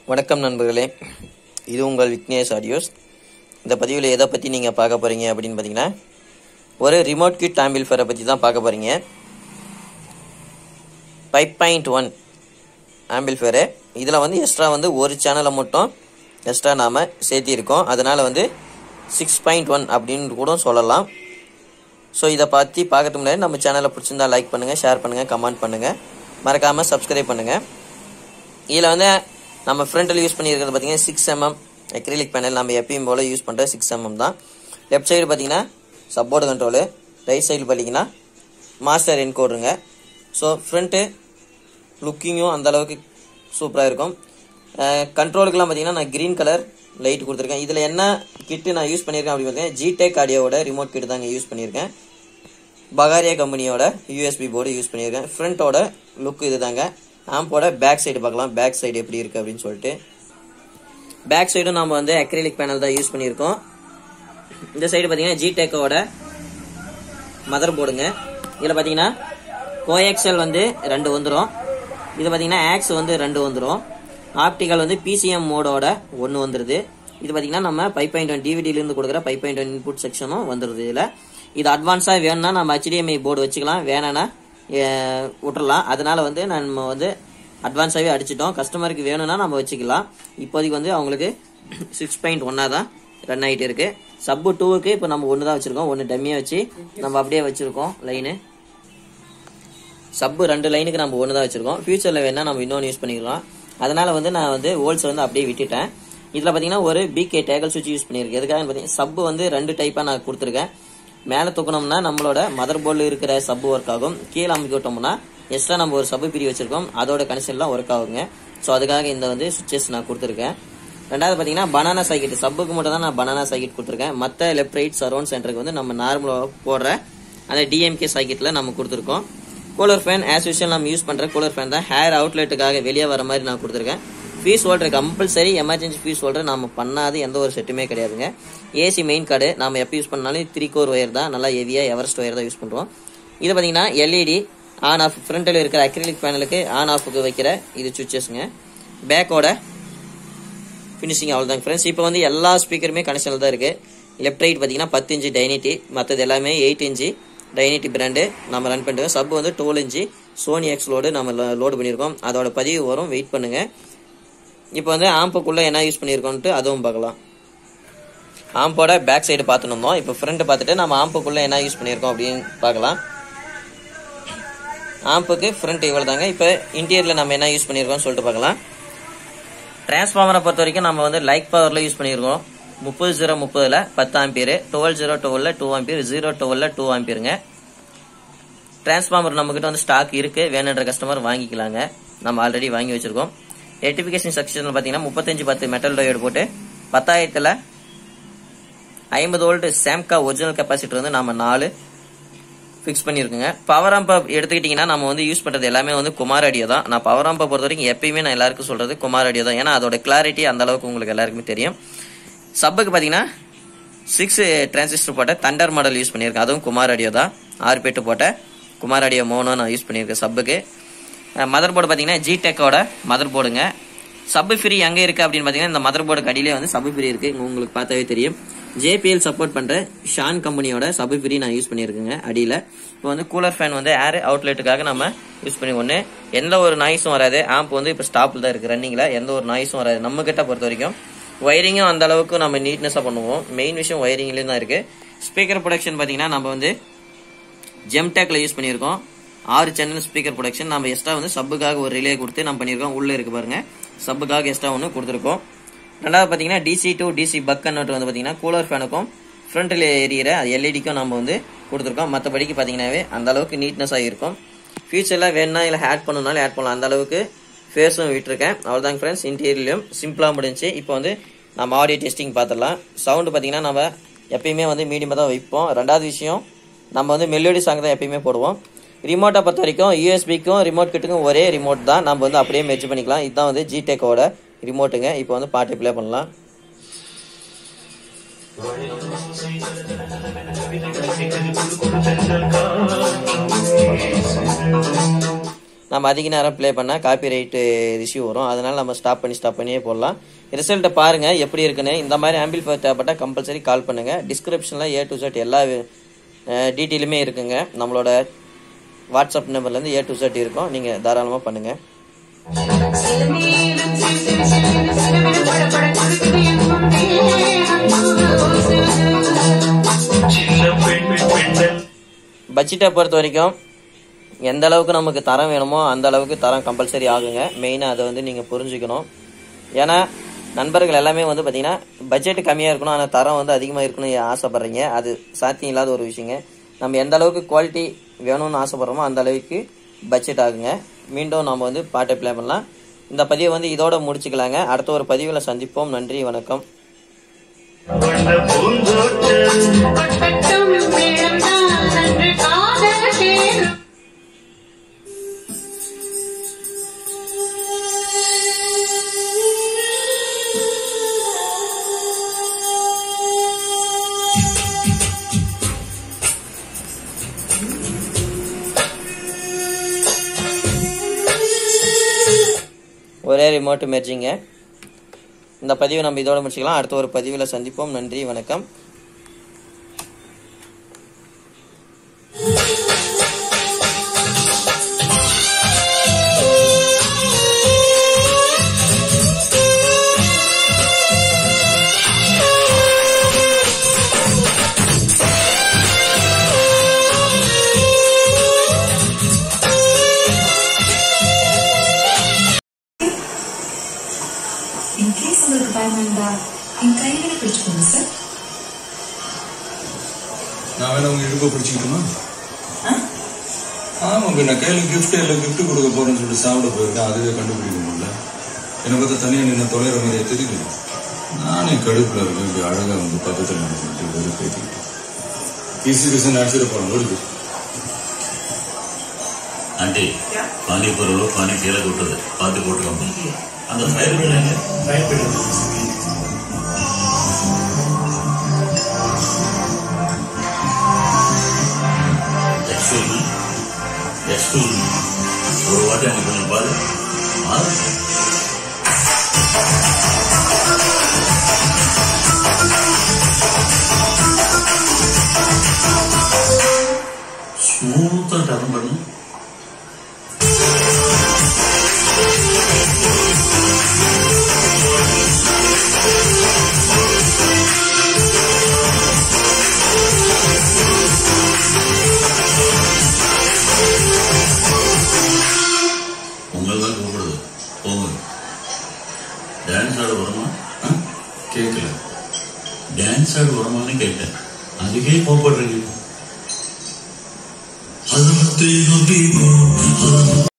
வணக்கம் நண்பர்களே இது உங்கள் விக்னேஷ் ஆடியோஸ் இந்த பதிவில் எதை பற்றி நீங்கள் பார்க்க போகிறீங்க அப்படின்னு பார்த்தீங்கன்னா ஒரு ரிமோட் கிட் ஆம்பிள்ஃபரை பற்றி தான் பார்க்க போகிறீங்க ஃபைவ் பாயிண்ட் ஒன் ஆம்பிள்ஃபேரு இதில் வந்து எக்ஸ்ட்ரா வந்து ஒரு சேனலை மட்டும் எக்ஸ்ட்ரா நாம் சேர்த்திருக்கோம் அதனால் வந்து சிக்ஸ் பாயிண்ட் ஒன் அப்படின்னு கூட சொல்லலாம் ஸோ இதை பற்றி பார்க்கறதுக்கு முன்னாடி நம்ம சேனலை பிடிச்சிருந்தா லைக் பண்ணுங்கள் ஷேர் பண்ணுங்கள் கமெண்ட் பண்ணுங்கள் மறக்காமல் சப்ஸ்கிரைப் பண்ணுங்கள் இதில் வந்து நம்ம ஃப்ரண்ட்டில் யூஸ் பண்ணியிருக்கிறது பார்த்தீங்கன்னா சிக்ஸ் எம்எம் அக்ரிலிக் பேனல் நம்ம எப்பயும் போல் யூஸ் பண்ணுற சிக்ஸ் எம்எம் தான் லெஃப்ட் சைடு பார்த்தீங்கன்னா சப்போர்ட் கண்ட்ரோலு ரைட் சைடு பார்த்தீங்கன்னா மாஸ்டர் என்கோடுங்க ஸோ ஃப்ரண்ட்டு லுக்கிங்கும் அந்த அளவுக்கு சூப்பராக இருக்கும் கண்ட்ரோலுக்குலாம் பார்த்தீங்கன்னா நான் க்ரீன் கலர் லைட் கொடுத்துருக்கேன் இதில் என்ன கிட்டு நான் யூஸ் பண்ணியிருக்கேன் அப்படின்னு பார்த்தீங்கன்னா ஜிடெக் ஆடியோவோட ரிமோட் கிட்டு தாங்க யூஸ் பண்ணியிருக்கேன் பகாரியா கம்பெனியோட யூஎஸ்பி போர்டு யூஸ் பண்ணியிருக்கேன் ஃப்ரண்ட்டோட லுக் இது தாங்க ஆம்போட பேக் சைடு பார்க்கலாம் பேக் சைடு எப்படி இருக்குது அப்படின்னு சொல்லிட்டு பேக் சைடும் நம்ம வந்து அக்ரிலிக் பேனல் தான் யூஸ் பண்ணியிருக்கோம் இந்த சைடு பார்த்தீங்கன்னா ஜிடெக்கோட மதர் போர்டுங்க இதில் பார்த்தீங்கன்னா கோஎக்ஸல் வந்து ரெண்டு வந்துடும் இது பார்த்தீங்கன்னா ஆக்ஸ் வந்து ரெண்டு வந்துடும் ஆப்டிகல் வந்து பிசிஎம் மோடோட ஒன்று வந்துடுது இது பார்த்தீங்கன்னா நம்ம ஃபைவ் பாயிண்ட் ஒன் டிவிடிலேருந்து கொடுக்குற ஃபைவ் பாயிண்ட் ஒன் இன்புட் செக்ஷனும் வந்துடுது இதில் இது அட்வான்ஸாக வேணும்னா நம்ம HDMI போர்டு வச்சுக்கலாம் வேணான்னா அஹ், விட்டுறலாம் அதனால வந்து நம்ம வந்து அட்வான்ஸாகவே அடிச்சிட்டோம் கஸ்டமருக்கு வேணும்னா நம்ம வச்சுக்கலாம் இப்போதைக்கு வந்து அவங்களுக்கு சிக்ஸ் பாயிண்ட் ஒன்னாக தான் ரன் ஆகிட்டு இருக்கு சப்பு டூவுக்கு இப்போ நம்ம ஒன்று தான் வச்சுருக்கோம் ஒன்று டம்மியாக வச்சு நம்ம அப்படியே வச்சுருக்கோம் லைனு சப்பு ரெண்டு லைனுக்கு நம்ம ஒன்று தான் வச்சுருக்கோம் ஃபியூச்சரில் வேணால் நம்ம இன்னொன்று யூஸ் பண்ணிக்கலாம் அதனால் வந்து நான் வந்து ஹோல்ஸ் வந்து அப்படியே விட்டுட்டேன் இதில் பார்த்தீங்கன்னா ஒரு பிகே டேகல் சுவிட்ச் யூஸ் பண்ணியிருக்கேன் எதுக்காக பார்த்தீங்கன்னா சப்பு வந்து ரெண்டு டைப்பாக நான் கொடுத்துருக்கேன் மேலே தூக்கணும்னா நம்மளோட மதர் போர்டில் இருக்கிற சப்பு ஒர்க் ஆகும் கீழே அமைக்க விட்டோம்னா எக்ஸ்ட்ரா நம்ம ஒரு சப்பு பிரி வச்சிருக்கோம் அதோட கனெக்ஷன்லாம் ஒர்க் ஆகுங்க ஸோ அதுக்காக இந்த வந்து சுவிச்சஸ் நான் கொடுத்துருக்கேன் ரெண்டாவது பார்த்தீங்கன்னா பனானா சைக்கிட் சப்புக்கு மட்டும் தான் நான் பனானா சைக்கிட் கொடுத்துருக்கேன் மற்ற லெஃப்ட் ரைட் சரௌண்ட் சென்டருக்கு வந்து நம்ம நார்மலாக போடுற அந்த டிஎம்கே சைக்கிட்டில் நம்ம கொடுத்துருக்கோம் கூலர் ஃபேன் ஆஸ் யூஷுவல் நம்ம யூஸ் பண்ணுற கூலர் ஃபேன் தான் ஹேர் அவுட்லெட்டுக்காக வெளியே வர மாதிரி நான் கொடுத்துருக்கேன் fuse holder compulsory emergency fuse holder நம்ம பண்ணாத எந்த ஒரு செட்டுமே கிடையாதுங்க ஏசி மெயின் கார்டு நம்ம எப்போ யூஸ் பண்ணாலும் த்ரீ கோர் ஒயர் தான் நல்லா ஹெவியாக எவரெஸ்ட் ஒயர் தான் யூஸ் பண்ணுறோம் இது பார்த்தீங்கன்னா எல்இடி ஆன் ஆஃப் ஃப்ரண்ட்டில் இருக்கிற அக்ரிலிக் பேனலுக்கு ஆன் ஆஃபுக்கு வைக்கிற இது சுவிச்சஸ்ங்க பேக்கோட ஃபினிஷிங் அவ்வளோதாங்க ஃப்ரெண்ட்ஸ் இப்போ வந்து எல்லா ஸ்பீக்கருமே கனெக்ஷனில் தான் இருக்குது லெஃப்ட் ரைட் பார்த்தீங்கன்னா பத்து இன்ச்சு டைனிட்டி மற்றது எல்லாமே எயிட் இன்ச்சு டைனிட்டி பிராண்டு நம்ம ரன் பண்ணிருக்கோம் சப் வந்து twelve inch Sony X load நம்ம லோடு பண்ணியிருக்கோம் அதோட பதிவு வரும் வெயிட் பண்ணுங்கள் இப்போ வந்து ஆம்புக்குள்ளே என்ன யூஸ் பண்ணியிருக்கோன்ட்டு அதுவும் பார்க்கலாம் ஆம்போட பேக் சைடு பார்த்துட்டு இருந்தோம் இப்போ ஃப்ரண்ட் பார்த்துட்டு நம்ம ஆம்புக்குள்ளே என்ன யூஸ் பண்ணியிருக்கோம் அப்படின்னு பார்க்கலாம் ஆம்புக்கு ஃப்ரண்ட் இவ்வளோ தாங்க இப்போ இன்டீரியரில் நம்ம என்ன யூஸ் பண்ணியிருக்கோம்னு சொல்லிட்டு பார்க்கலாம் டிரான்ஸ்ஃபார்மரை பொறுத்த வரைக்கும் நம்ம வந்து லைக் பவரில் யூஸ் பண்ணியிருக்கோம் முப்பது ஜீரோ முப்பதில் பத்து ஆம்பியர் டுவெல் ஜீரோ டுவெலில் டூ ஆம்பியர் ஜீரோ டுவெலில் டூ ஆம்பியருங்க டிரான்ஸ்ஃபார்மர் நம்மக்கிட்ட வந்து ஸ்டாக் இருக்குது வேணுன்ற கஸ்டமர் வாங்கிக்கலாங்க நம்ம ஆல்ரெடி வாங்கி வச்சுருக்கோம் ரெட்டிஃபிகேஷன் செக்ஷனில் பார்த்தீங்கன்னா முப்பத்தஞ்சு பத்து மெட்டல் டயோடு போட்டு பத்தாயிரத்தில் ஐம்பது வோல்ட் சாம்கா ஒரிஜினல் கெப்பாசிட்டர் வந்து நம்ம நாலு ஃபிக்ஸ் பண்ணியிருக்குங்க பவர் ஆம்பை எடுத்துக்கிட்டிங்கன்னா நம்ம வந்து யூஸ் பண்ணுறது எல்லாமே வந்து குமார் ஆடியோ தான் நான் பவர் ஆம்பை பொறுத்த வரைக்கும் எப்பயுமே நான் எல்லாருக்கும் சொல்கிறது குமார் ஆடியோ தான் ஏன்னா அதோட கிளாரிட்டி அந்த அளவுக்கு உங்களுக்கு எல்லாருக்குமே தெரியும் சப்புக்கு பார்த்தீங்கன்னா சிக்ஸ் டிரான்சிஸ்டர் போட்ட தண்டர் மாடல் யூஸ் பண்ணியிருக்கேன் அதுவும் குமார் ஆடியோ தான் ஆறு பெட்டு போட்ட குமார் ஆடியோ மோனோ நான் யூஸ் பண்ணியிருக்கேன் சப்புக்கு மதர் போர்டு பார்த்தீங்கன்னா ஜிடெக்கோட மதர் போர்டுங்க சப்பு ஃப்ரீ எங்கே இருக்குது அப்படின்னு பார்த்தீங்கன்னா இந்த மதர் போர்டு கடியிலே வந்து சப்பு ஃப்ரீ இருக்குது உங்களுக்கு பார்த்தாவே தெரியும் ஜேபிஎல் சப்போர்ட் பண்ணுற ஷான் கம்பெனியோட சப்பு ஃப்ரீ நான் யூஸ் பண்ணியிருக்கேங்க அடியில் இப்போ வந்து கூலர் ஃபேன் வந்து ஏர் அவுட்லெட்டுக்காக நம்ம யூஸ் பண்ணி ஒன்று எந்த ஒரு நாய்ஸும் வராது ஆம்ப் வந்து இப்போ ஸ்டாப்பில் தான் இருக்குது ரன்னிங்கில் எந்த ஒரு நாய்ஸும் வராது நம்ம கிட்ட பொறுத்த வரைக்கும் ஒயரிங்கும் அந்த அளவுக்கு நம்ம நீட்னஸாக பண்ணுவோம் மெயின் விஷயம் ஒயரிங்லேயும் தான் இருக்குது ஸ்பீக்கர் ப்ரொடக்ஷன் பார்த்தீங்கன்னா நம்ம வந்து ஜெம்டேக்கில் யூஸ் பண்ணியிருக்கோம் ஆறு சேனல் ஸ்பீக்கர் ப்ரொடக்ஷன் நம்ம எக்ஸ்ட்ரா வந்து சப்புக்காக ஒரு ரிலே கொடுத்து நம்ம பண்ணியிருக்கோம் உள்ளே இருக்கு பாருங்க சப்புக்காக எக்ஸ்ட்ரா ஒன்று கொடுத்துருக்கோம் ரெண்டாவது பார்த்தீங்கன்னா DC to DC buck convert வந்து பார்த்தீங்கன்னா கூலர் ஃபேனுக்கும் ஃப்ரண்ட்டில் எரியிற அது எல்இடிக்கும் நம்ம வந்து கொடுத்துருக்கோம் மற்றபடிக்கு பார்த்தீங்கன்னாவே அந்த அளவுக்கு நீட்னஸாக இருக்கும் ஃபியூச்சரில் வேணும்னா இல்லை ஆட் பண்ணணும்னாலும் ஆட் பண்ணலாம் அந்த அளவுக்கு ஃபேஸும் விட்டுருக்கேன் அவ்வளோதாங்க ஃப்ரெண்ட்ஸ் இன்டீரியர்லையும் சிம்பிளாக முடிஞ்சு இப்போ வந்து நம்ம ஆடியோ டெஸ்டிங் பார்த்துடலாம் சவுண்டு பார்த்தீங்கன்னா நம்ம எப்பயுமே வந்து மீடியமாக தான் வைப்போம் ரெண்டாவது விஷயம் நம்ம வந்து மெலோடி சாங் தான் எப்பயுமே போடுவோம் ரிமோட்டை பொறுத்த வரைக்கும் யூஎஸ்பிக்கும் ரிமோட் கிட்டுக்கும் ஒரே ரிமோட் தான் நம்ம வந்து அப்படியே மெர்ஜ் பண்ணிக்கலாம் இதுதான் வந்து ஜிடெக்கோட ரிமோட்டுங்க இப்போ வந்து பாட்டு ப்ளே பண்ணலாம் நம்ம அதிக நேரம் ப்ளே பண்ணால் காப்பி ரைட்டு ரிஷ்யூ வரும் அதனால நம்ம ஸ்டாப் பண்ணி ஸ்டாப் பண்ணியே போடலாம் ரிசல்ட்டை பாருங்கள் எப்படி இருக்குன்னு இந்த மாதிரி ஆம்பிள்ஃபயர் தேவைப்பட்டால் கம்பல்சரி கால் பண்ணுங்கள் டிஸ்கிரிப்ஷனில் ஏ டு செட் எல்லா டீட்டெயிலுமே இருக்குங்க நம்மளோட வாட்ஸ்அப் நம்பர்லேருந்து ஏ டு செட் இருக்கும் நீங்கள் தாராளமாக பண்ணுங்கள் பட்ஜெட்டை பொறுத்த வரைக்கும் எந்த அளவுக்கு நமக்கு தரம் வேணுமோ அந்த அளவுக்கு தரம் கம்பல்சரி ஆகுங்க மெயினாக அதை வந்து நீங்கள் புரிஞ்சுக்கணும் ஏன்னா நண்பர்கள் எல்லாமே வந்து பார்த்தீங்கன்னா பட்ஜெட் கம்மியாக இருக்கணும் ஆனால் தரம் வந்து அதிகமாக இருக்கணும்னு ஆசைப்பட்றீங்க அது சாத்தியம் இல்லாத ஒரு விஷயங்க நம்ம எந்த அளவுக்கு குவாலிட்டி வேணும்னு ஆசைப்படுறோமோ அந்த அளவுக்கு பட்ஜெட் ஆகுங்க மீண்டும் நம்ம வந்து பாட்டை ப்ளே பண்ணலாம் இந்த பதிவை வந்து இதோட முடிச்சுக்கலாங்க அடுத்த ஒரு பதிவில் சந்திப்போம் நன்றி வணக்கம் கொட்டட்டும் மேளம்தான் அன்று காதல் தேரும் ஒரே ரிமோட் மெர்ஜிங்க இந்த பதிவை நம்ம இதோட முடிச்சுக்கலாம் அடுத்த ஒரு பதிவில் சந்திப்போம் நன்றி வணக்கம் இன் கேஸ் உங்களுக்கு பயமா இருந்தா என் கைகளை பிடிச்சுக்கோங்க சார் நான் வேணா உங்க இடுப்பை பிடிச்சிக்கிட்டுமா ஆமா பின்ன கையில gift இல்ல gift கொடுக்க போறேன்னு சொல்லிட்டு சாப்பிட போயிருக்கேன் அதுவே கண்டுபிடிக்க முடியல என்னை பார்த்தா தனியா நின்று தொலைற மாதிரியே தெரியல நானே கடுப்புல இருக்கேன் இப்படி அழகா வந்து பக்கத்துல நின்று வெறும் பேத்திக்கிட்டு கிசு கிசுன்னு அடிச்சிட போறேன் வருது ஆண்டி பானிபூரில் பானி கீழே கொட்டுது பார்த்து போட்டுக்கோங்க அந்த ஃபயர் பில் எக்ஸ்கூல் எக்ஸ்கூல் ஒரு வாட்டி அங்கே கொஞ்சம் பாரு மாறு ஸ்மூத்தாக டர்ன் பண்ணு உங்களை தான் கூப்பிடுது போங்க டான்ஸ் ஆட வருமா ஆ? கேட்கல டான்ஸ் ஆட வருமான்னு கேட்டேன் அதுக்கே கோப்படுறீங்க அது